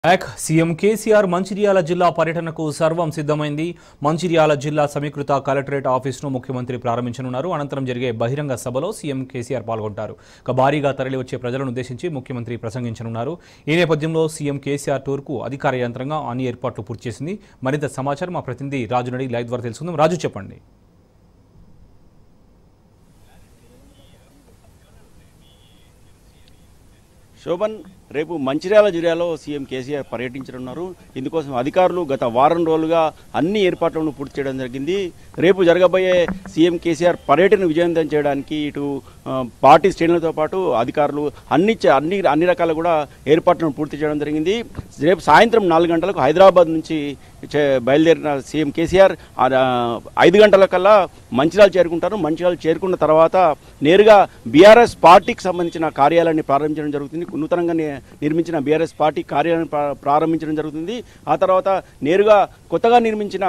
యాక్ CM KCR Mancherial జిల్లా పర్యటనకు సర్వం సిద్ధమైంది మంచిర్యాల జిల్లా సమీకృత కలెక్టరేట్ ఆఫీసును ముఖ్యమంత్రి ప్రారంభించనున్నారు అనంతరం జరిగే బహిరంగ సభలో సీఎం కేసీఆర్ పాల్గొంటారు ఇక భారీగా తరలివచ్చే ప్రజలను ఉద్దేశించి ముఖ్యమంత్రి ప్రసంగించనున్నారు ఈ నేపథ్యంలో సీఎం కేసీఆర్ టూర్కు అధికార యంత్రాంగం అన్ని ఏర్పాట్లు పూర్తి చేసింది మరింత సమాచారం మా ప్రతినిధి రాజు నడి లైవ్ ద్వారా తెలుసుకుందాం రాజు చెప్పండి శోభన్ రేపు మంచిర్యాల జిల్లాలో సీఎం కేసీఆర్ పర్యటించనున్నారు ఇందుకోసం అధికారులు గత వారం రోజులుగా అన్ని ఏర్పాట్లను పూర్తి చేయడం జరిగింది రేపు జరగబోయే సీఎం కేసీఆర్ పర్యటన విజయవంతం చేయడానికి ఇటు ఆ, పార్టీ శ్రేణులతో పాటు అధికారులు అన్ని చే- అన్ని అన్ని రకాల కూడా ఏర్పాట్లను పూర్తి చేయడం జరిగింది రేపు సాయంత్రం నాలుగు గంటలకు హైదరాబాద్ నుంచి చే- బయలుదేరిన సీఎం కేసీఆర్ ఆ, ఐదు గంటల కల్లా మంచిర్యాల చేరుకుంటారు మంచిర్యాల చేరుకున్న తర్వాత నేరుగా బీఆర్ఎస్ పార్టీకి సంబంధించిన కార్యాలయాన్ని ప్రారంభించడం జరుగుతుంది నూతనంగా ని- నిర్మించిన బీఆర్ఎస్ పార్టీ కార్యాలయాన్ని ప్రా- ప్రారంభించడం జరుగుతుంది ఆ తర్వాత నేరుగా కొత్తగా నిర్మించిన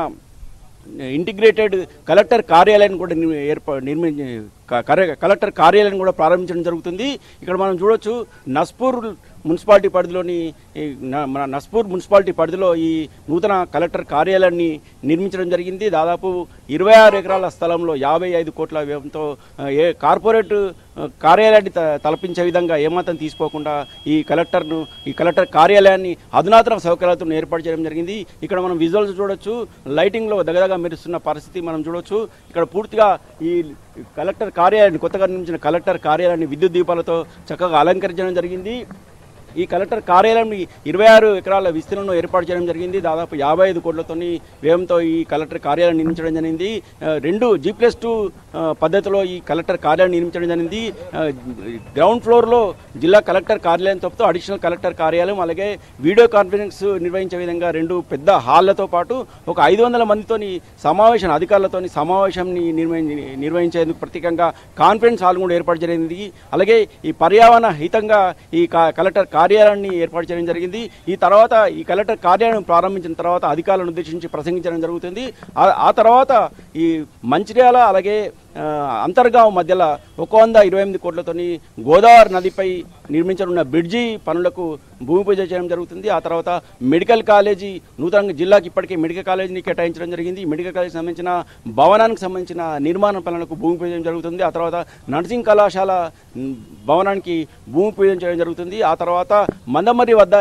ఇంటిగ్రేటెడ్ కలెక్టర్ కార్యాలయాన్ని కూడా నిర్మి- ఏర్పా నిర్మించి క- కరె- కలెక్టర్ కార్యాలయం కూడా ప్రారంభించడం జరుగుతుంది ఇక్కడ మనం చూడొచ్చు నస్పూర్ మున్సిపాలిటీ పరిధిలోని ఈ న- మన నస్పూర్ మున్సిపాలిటీ పరిధిలో ఈ నూతన కలెక్టర్ కార్యాలయాన్ని నిర్మించడం జరిగింది దాదాపు ఇరవై ఆరు ఎకరాల స్థలంలో యాభై ఐదు కోట్ల వ్యయంతో ఆ, ఏ కార్పొరేట్ ఆ, కార్యాలయాన్ని త- తలపించే విధంగా ఏమాత్రం తీసుకోకుండా ఈ కలెక్టర్ను ఈ కలెక్టర్ కార్యాలయాన్ని అధునాతన సౌకర్యాలతో ఏర్పాటు చేయడం జరిగింది ఇక్కడ మనం విజువల్స్ చూడొచ్చు లైటింగ్లో దగదగా మెరుస్తున్న పరిస్థితి మనం చూడొచ్చు ఇక్కడ పూర్తిగా ఈ కలెక్టర్ కార్యాలయాన్ని కొత్తగా నిర్మించిన కలెక్టర్ కార్యాలయాన్ని విద్యుత్ దీపాలతో చక్కగా అలంకరించడం జరిగింది ఈ కలెక్టర్ కార్యాలయం ఇరవై ఆరు ఎకరాల విస్తీర్ణంలో ఏర్పాటు చేయడం జరిగింది దాదాపు యాభై ఐదు కోట్లతోని వ్యయంతో ఈ కలెక్టర్ కార్యాలయం నిర్మించడం జరిగింది ఆ, రెండు జీ ప్లస్ టూ పద్ధతిలో ఈ కలెక్టర్ కార్యాలయం నిర్మించడం జరిగింది ఆ, గ్రౌండ్ ఫ్లోర్లో జిల్లా కలెక్టర్ కార్యాలయంతో పాటు అడిషనల్ కలెక్టర్ కార్యాలయం అలాగే వీడియో కాన్ఫరెన్స్ నిర్వహించే విధంగా రెండు పెద్ద హాళ్లతో పాటు ఒక ఐదు వందల మందితోని సమావేశం అధికారులతోని సమావేశంని నిర్వహి నిర్వహించేందుకు ప్రత్యేకంగా కాన్ఫరెన్స్ హాల్ కూడా ఏర్పాటు జరిగింది అలాగే ఈ పర్యావరణ హితంగా ఈ క- కలెక్టర్ కార్యాలయాన్ని ఏర్పాటు చేయడం జరిగింది ఈ తర్వాత ఈ కలెక్టర్ కార్యాలయం ప్రారంభించిన తర్వాత అధికారులను ఉద్దేశించి ప్రసంగించడం జరుగుతుంది ఆ- ఆ తర్వాత ఈ మంచిర్యాల అలాగే ఆ, అంతర్గాం మధ్యలో ఒక వంద ఇరవై ఎనిమిది కోట్లతోని గోదావరి నదిపై నిర్మించనున్న బ్రిడ్జి పనులకు భూమి పూజ చేయడం జరుగుతుంది ఆ తర్వాత మెడికల్ కాలేజీ నూతనంగా జిల్లాకి ఇప్పటికే మెడికల్ కాలేజీని కేటాయించడం జరిగింది మెడికల్ కాలేజీకి సంబంధించిన భవనానికి సంబంధించిన నిర్మాణ పనులకు భూమి పూజ చేయడం జరుగుతుంది ఆ తర్వాత నర్సింగ్ కళాశాల మ్, భవనానికి భూమి పూజ చేయడం జరుగుతుంది ఆ తర్వాత మందమర్రి వద్ద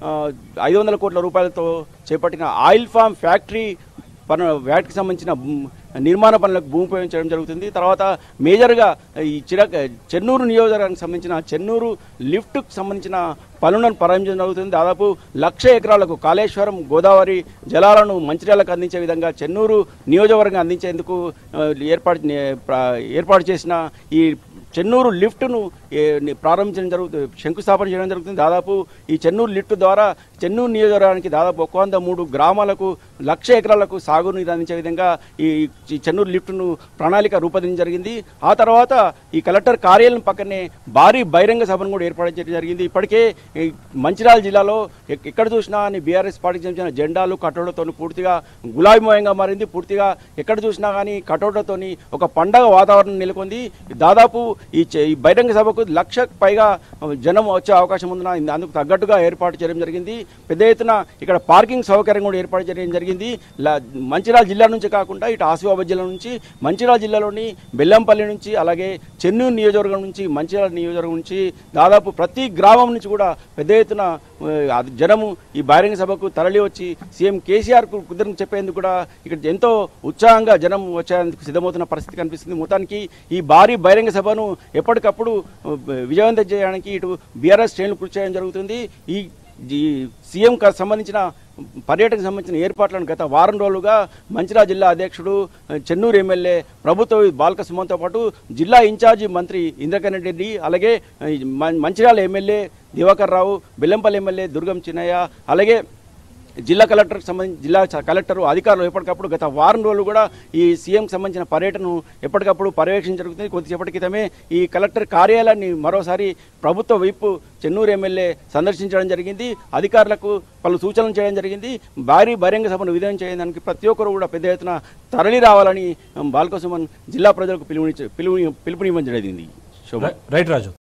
ఐదు వందల కోట్ల రూపాయలతో చేపట్టిన ఆయిల్ ఫామ్ ఫ్యాక్టరీ పను వ్యాట్కి సంబంధించిన భూ- నిర్మాణ పనులకు భూమి పూజ చేయడం జరుగుతుంది తర్వాత మేజర్గా ఈ చిర చెన్నూరు నియోజకవర్గానికి సంబంధించిన చెన్నూరు లిఫ్ట్కు సంబంధించిన పనులను ప్రారంభించడం జరుగుతుంది దాదాపు లక్ష ఎకరాలకు కాళేశ్వరం గోదావరి జలాలను మంచిర్యాలకు అందించే విధంగా చెన్నూరు నియోజకవర్గం అందించేందుకు ఆ, ఏర్పాటు ప్ర- ఏర్పాటు చేసిన ఈ చెన్నూరు లిఫ్ట్ను ఏ, ని- ప్రారంభించడం జరుగుతుంది శంకుస్థాపన చేయడం జరుగుతుంది దాదాపు ఈ చెన్నూరు లిఫ్ట్ ద్వారా చెన్నూరు నియోజకవర్గానికి దాదాపు ఒక వంద మూడు గ్రామాలకు లక్ష ఎకరాలకు సాగునీరు అందించే విధంగా ఈ ఈ చెన్నూరు లిఫ్ట్ను ప్రణాళిక రూపొందించడం జరిగింది ఆ తర్వాత ఈ కలెక్టర్ కార్యాలయం పక్కనే భారీ బహిరంగ సభను కూడా ఏర్పాటు చేయడం జరిగింది ఇప్పటికే ఈ మంచిర్యాల జిల్లాలో ఎక్- ఎక్కడ చూసినా బీఆర్ఎస్ పార్టీకి సంబంధించిన జెండాలు కటౌట్లతో పూర్తిగా గులాబీమయంగా మారింది పూర్తిగా ఎక్కడ చూసినా కానీ కటౌట్లతోని ఒక పండగ వాతావరణం నెలకొంది దాదాపు ఈ చే- ఈ బహిరంగ సభకు లక్ష పైగా జనం వచ్చే అవకాశం ఉందన్న ఇంద- అందుకు తగ్గట్టుగా ఏర్పాటు చేయడం జరిగింది పెద్ద ఎత్తున ఇక్కడ పార్కింగ్ సౌకర్యం కూడా ఏర్పాటు చేయడం జరిగింది ల- మంచిర్యాల జిల్లా నుంచి కాకుండా ఇటు ఆసిఫాబాద్ జిల్లా నుంచి మంచిర్యాల జిల్లాలోని బెల్లంపల్లి నుంచి అలాగే చెన్నూరు నియోజకవర్గం నుంచి మంచిర్యాల నియోజకవర్గం నుంచి దాదాపు ప్రతి గ్రామం నుంచి కూడా పెద్ద ఎత్తున ఆ, అది జనము ఈ బహిరంగ సభకు తరలి వచ్చి సీఎం కేసీఆర్ కు కుదిరిని చెప్పేందుకు కూడా ఇక్కడ ఎంతో ఉత్సాహంగా జనం వచ్చేందుకు సిద్ధమవుతున్న పరిస్థితి కనిపిస్తుంది మొత్తానికి ఈ భారీ బహిరంగ సభను ఎప్పటికప్పుడు ఆ, విజయవంతం చేయడానికి ఇటు బీఆర్ఎస్ శ్రేణులు కృషి చేయడం జరుగుతుంది ఈ ఈ సీఎం కు సంబంధించిన పర్యటనకు సంబంధించిన ఏర్పాట్లను గత వారం రోజులుగా మంచిర్యాల జిల్లా అధ్యక్షుడు ఆ, చెన్నూరు ఎమ్మెల్యే ప్రభుత్వ బాలక సుమన్తో పాటు జిల్లా ఇన్ఛార్జి మంత్రి ఇంద్రకరణ్ రెడ్డి అలాగే ఆ, ఈ మం- మంచిర్యాల ఎమ్మెల్యే దివాకర్ రావు బెల్లంపల్లి ఎమ్మెల్యే దుర్గం చిన్నయ్య అలాగే జిల్లా కలెక్టర్కి సంబంధించి జిల్లా చ- కలెక్టరు అధికారులు ఎప్పటికప్పుడు గత వారం రోజులు కూడా ఈ సీఎంకి సంబంధించిన పర్యటనను ఎప్పటికప్పుడు పర్యవేక్షణ జరుగుతుంది కొద్దిసేపటి క్రితమే ఈ కలెక్టర్ కార్యాలయాన్ని మరోసారి ప్రభుత్వ వైపు చెన్నూరు ఎమ్మెల్యే సందర్శించడం జరిగింది అధికారులకు పలు సూచనలు చేయడం జరిగింది భారీ బహిరంగ సభను విధంగా చేయడానికి ప్రతి ఒక్కరు కూడా పెద్ద ఎత్తున తరలి రావాలని బాల్కసుమన్ జిల్లా ప్రజలకు పిలుపుని పిలుపు పిలుపునివ్వడం జరిగింది శోభ రైట్ రాజు